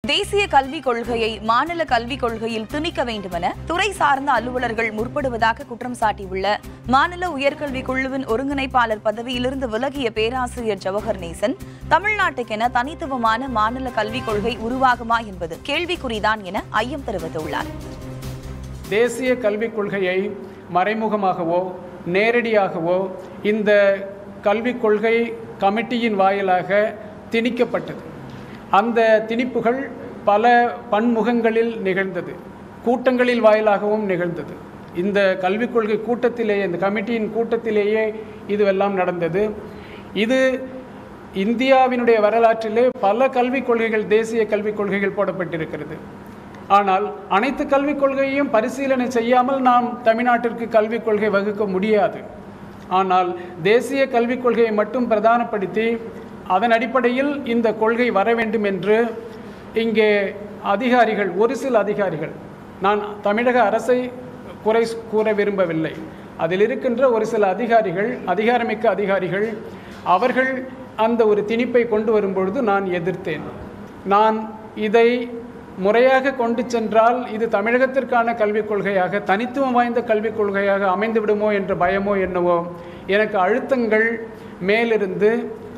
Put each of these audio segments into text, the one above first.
தேசிய கல்விக் கொள்கையை மாநில கல்விக் கொள்கையில் திணிக்க வேண்டுமென துறை சார்ந்த அலுவலர்கள் முற்படுவதாக குற்றம் சாட்டியுள்ள மாநில உயர்கல்விக் குழுவின் ஒருங்கிணைப்பாளர் பதவியிலிருந்து விலகிய பேராசிரியர் ஜவஹர் நேசன் தமிழ்நாட்டுக்கென தனித்துவமான மாநில கல்விக் கொள்கை உருவாகுமா என்பது கேள்விக்குறிதான் என ஐயம் தெரிவித்துள்ளார் தேசிய கல்விக் கொள்கையை மறைமுகமாகவோ நேரடியாகவோ இந்த கல்விக் கொள்கை கமிட்டியின் வாயிலாக திணிக்கப்பட்டது அந்த திணிப்புகள் பல பன்முகங்களில் நிகழ்ந்தது கூட்டங்களில் வாயிலாகவும் நிகழ்ந்தது இந்த கல்விக் கொள்கை கூட்டத்திலேயே இந்த கமிட்டியின் கூட்டத்திலேயே இதுவெல்லாம் நடந்தது இது இந்தியாவினுடைய வரலாற்றிலே பல கல்விக் கொள்கைகள் தேசிய கல்விக் கொள்கைகள் போடப்பட்டிருக்கிறது ஆனால் அனைத்து கல்விக் கொள்கையையும் பரிசீலனை செய்யாமல் நாம் தமிழ்நாட்டிற்கு கல்விக் கொள்கை வகுக்க முடியாது ஆனால் தேசிய கல்விக் கொள்கையை மட்டும் பிரதானப்படுத்தி அதன் அடிப்படையில் இந்த கொள்கை வர வேண்டும் என்று இங்கே அதிகாரிகள் ஒரு சில அதிகாரிகள் நான் தமிழக அரசை குறை கூற விரும்பவில்லை அதில் இருக்கின்ற ஒரு சில அதிகாரிகள் அதிகாரமிக்க அதிகாரிகள் அவர்கள் அந்த ஒரு திணிப்பை கொண்டு வரும்பொழுது நான் எதிர்த்தேன் நான் இதை முறையாக கொண்டு சென்றால் இது தமிழகத்திற்கான கல்விக் கொள்கையாக தனித்துவம் வாய்ந்த கல்விக் கொள்கையாக அமைந்து விடுமோ என்ற பயமோ என்னவோ எனக்கு அழுத்தங்கள் மேலிருந்து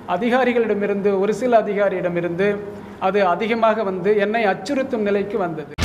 அதிகாரிகளிடமிருந்து ஒரு சில அதிகாரியிடமிருந்து அது அதிகமாக வந்து என்னை அச்சுறுத்தும் நிலைக்கு வந்தது